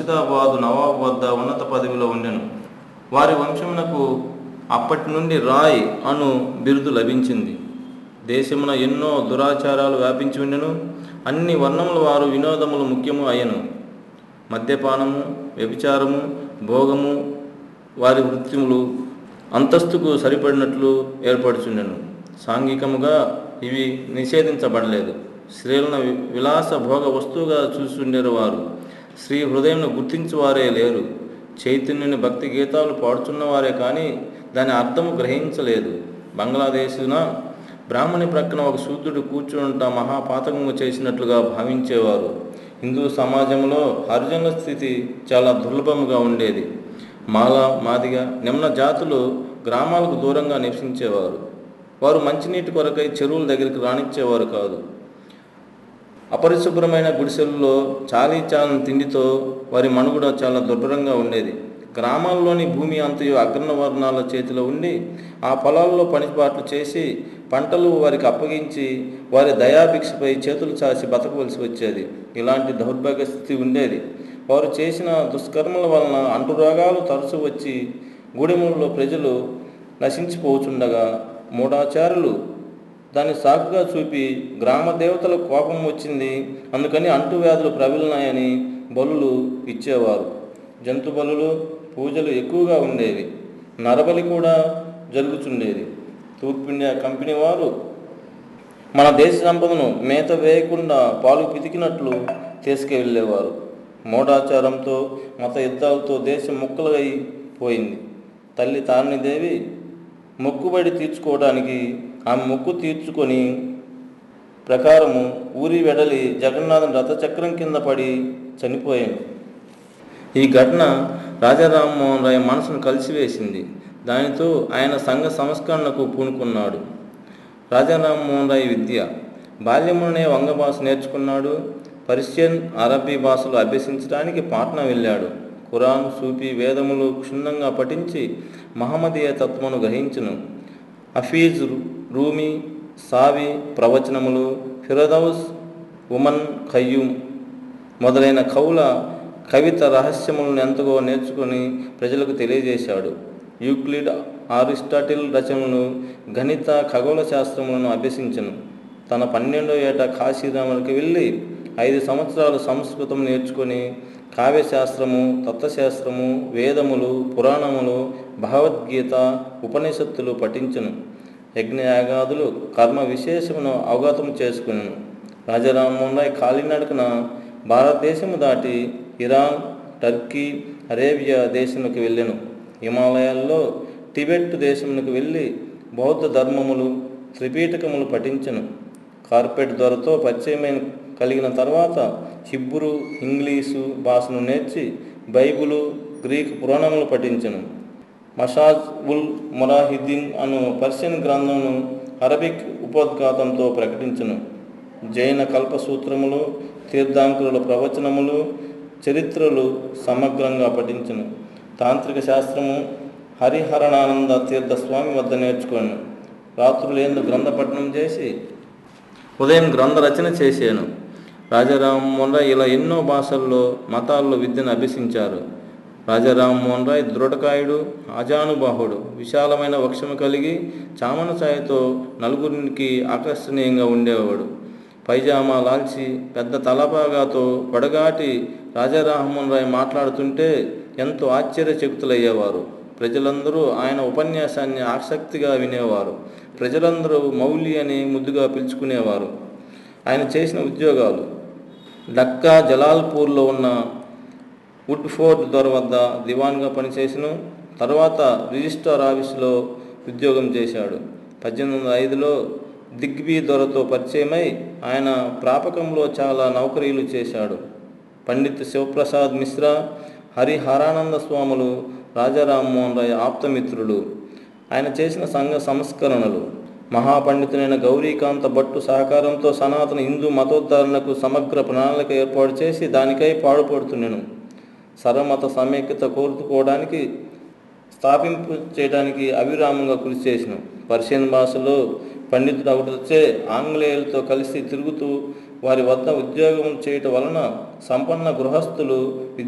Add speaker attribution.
Speaker 1: ముర్షిదాబాదు నవాబు వద్ద ఉన్నత పదవిలో ఉండెను వారి వంశమునకు అప్పటి నుండి రాయ్ అను బిరుదు లభించింది దేశమున ఎన్నో దురాచారాలు వ్యాపించి ఉండెను అన్ని వర్ణముల వారు వినోదములు ముఖ్యము అయ్యను మద్యపానము వ్యభిచారము భోగము వారి వృత్తిములు అంతస్తుకు సరిపడినట్లు ఏర్పడుచుండెను సాంఘికముగా ఇవి నిషేధించబడలేదు స్త్రీలను వి- విలాస భోగ వస్తువుగా చూస్తుండేరు వారు స్త్రీ హృదయంను గుర్తించువారే లేరు చైతన్యుని భక్తి గీతాలు పాడుచున్నవారే కానీ దాని అర్థము గ్రహించలేదు బంగ్లాదేశున బ్రాహ్మణి ప్రక్కన ఒక శూద్రుడు కూర్చుంట మహాపాతకము చేసినట్లుగా భావించేవారు హిందూ సమాజంలో హరిజనుల స్థితి చాలా దుర్లభముగా ఉండేది మాల మాదిగ నిమ్న జాతులు గ్రామాలకు దూరంగా నివసించేవారు వారు మంచినీటి కొరకై చెరువుల దగ్గరికి రానిచ్చేవారు కాదు అపరిశుభ్రమైన గుడిసెల్లో చాలీ చాలని తిండితో వారి మనుగడ చాలా దుర్భరంగా ఉండేది గ్రామాల్లోని భూమి అంతయు అగ్రవర్ణాల చేతిలో ఉండి ఆ పొలాల్లో పనిపాట్లు చేసి పంటలు వారికి అప్పగించి వారి దయాభిక్షపై చేతులు చాచి బతకవలసి వచ్చేది ఇలాంటి దౌర్భాగ్య స్థితి ఉండేది వారు చేసిన దుష్కర్మల వలన అంటురోగాలు తరచు వచ్చి గూడెములలో ప్రజలు నశించిపోచుండగా మూఢాచారులు దాన్ని సాకుగా చూపి గ్రామ దేవతలకు కోపం వచ్చింది అందుకని అంటువ్యాధులు ప్రబలినాయని బలులు ఇచ్చేవారు జంతు బలులు పూజలు ఎక్కువగా ఉండేవి నరబలి కూడా జరుగుతుండేది తూర్పు ఇండియా కంపెనీ వారు మన దేశ సంపదను మేత వేయకుండా పాలు పితికినట్లు తీసుకువెళ్ళేవారు మూఢాచారంతో మత యుద్ధాలతో దేశం ముక్కలై పోయింది తల్లి తారిణిదేవి మొక్కుబడి తీర్చుకోవడానికి ఆమె మొక్కు తీర్చుకొని ప్రకారము ఊరి వెడలి జగన్నాథం రథచక్రం కింద పడి చనిపోయాను ఈ ఘటన రాజారామ్మోహన్ రాయ్ మనసును కలిసివేసింది దానితో ఆయన సంఘ సంస్కరణకు పూనుకున్నాడు రాజారామ్మోహన్ రాయ్ విద్య బాల్యమునే వంగ భాష నేర్చుకున్నాడు పర్షియన్ అరబీ భాషలు అభ్యసించడానికి పాట్నా వెళ్ళాడు ఖురాన్ సూఫీ వేదములు క్షుణ్ణంగా పఠించి మహమ్మదీయ తత్వమును గ్రహించును హఫీజ్ రు- రూమి సావి ప్రవచనములు ఫిరదౌస్ ఉమన్ ఖయ్యూమ్ మొదలైన కవుల కవిత రహస్యములను ఎంతగో నేర్చుకొని ప్రజలకు తెలియజేశాడు యూక్లిడ్ ఆరిస్టాటిల్ రచనలను గణిత ఖగోళ శాస్త్రములను అభ్యసించను తన పన్నెండో ఏట కాశీరాములకు వెళ్ళి ఐదు సంవత్సరాలు సంస్కృతం నేర్చుకొని కావ్యశాస్త్రము తత్వశాస్త్రము వేదములు పురాణములు భగవద్గీత ఉపనిషత్తులు పఠించును యజ్ఞయాగాదులు కర్మ విశేషమును అవగతం చేసుకును రాజారామ్మోహన్ రాయ్ కాలినడకన భారతదేశము దాటి ఇరాన్ టర్కీ అరేబియా దేశంలోకి వెళ్ళెను హిమాలయాల్లో టిబెట్ దేశమునకు వెళ్ళి బౌద్ధ ధర్మములు త్రిపీఠకములు పఠించను కార్పెట్ ధరతో పరిచయమైన కలిగిన తర్వాత హిబ్రు ఇంగ్లీషు భాషను నేర్చి బైబిలు గ్రీక్ పురాణములు పఠించను మషాజ్ ఉల్ మొరాహిద్దీన్ అను పర్షియన్ గ్రంథమును అరబిక్ ఉపోద్ఘాతంతో ప్రకటించును జైన కల్పసూత్రములు తీర్థాంకురుల ప్రవచనములు చరిత్రలు సమగ్రంగా పఠించును తాంత్రిక శాస్త్రము హరిహరణానంద తీర్థ స్వామి వద్ద నేర్చుకోను రాత్రులేందు గ్రంథపఠనం చేసి ఉదయం గ్రంథ రచన చేశాను రాజారామ్మోహన్ రాయ్ ఇలా ఎన్నో భాషల్లో మతాల్లో విద్యను అభ్యసించారు రాజారామ్మోహన్ రాయ్ దృఢకాయుడు ఆజానుబాహుడు విశాలమైన వక్షము కలిగి చామన ఛాయతో నలుగురికి ఆకర్షణీయంగా ఉండేవాడు పైజామా లాల్చి పెద్ద తలపాగాతో వడగాటి రాజారామ్మోహన్ రాయ్ మాట్లాడుతుంటే ఎంతో ఆశ్చర్యచకితులయ్యేవారు ప్రజలందరూ ఆయన ఉపన్యాసాన్ని ఆసక్తిగా వినేవారు ప్రజలందరూ మౌలి అని ముద్దుగా పిలుచుకునేవారు ఆయన చేసిన ఉద్యోగాలు డక్కా జలాల్పూర్లో ఉన్న వుడ్ ఫోర్ట్ దొర వద్ద దివాన్గా పనిచేసిన తర్వాత రిజిస్ట్రార్ ఆఫీసులో ఉద్యోగం చేశాడు పద్దెనిమిది వందల ఐదులో దిగ్బీ దొరతో పరిచయమై ఆయన ప్రాపకంలో చాలా నౌకరీలు చేశాడు పండిత్ శివప్రసాద్ మిశ్రా హరిహరానంద స్వాములు రాజారామ్మోహన్ రాయ్ ఆప్తమిత్రులు ఆయన చేసిన సంఘ సంస్కరణలు మహాపండితులైన గౌరీకాంత భట్టు సహకారంతో సనాతన హిందూ మతోద్ధరణకు సమగ్ర ప్రణాళిక ఏర్పాటు చేసి దానికై పాడుపడుతున్నాను సర్వమత సమైక్యత కోరుకోవడానికి స్థాపింపు చేయడానికి అవిరామంగా కృషి చేసిన పర్షియన్ భాషలో పండితుడు ఒకటిచే ఆంగ్లేయులతో కలిసి తిరుగుతూ వారి వద్ద ఉద్యోగం చేయటం వలన సంపన్న గృహస్థులు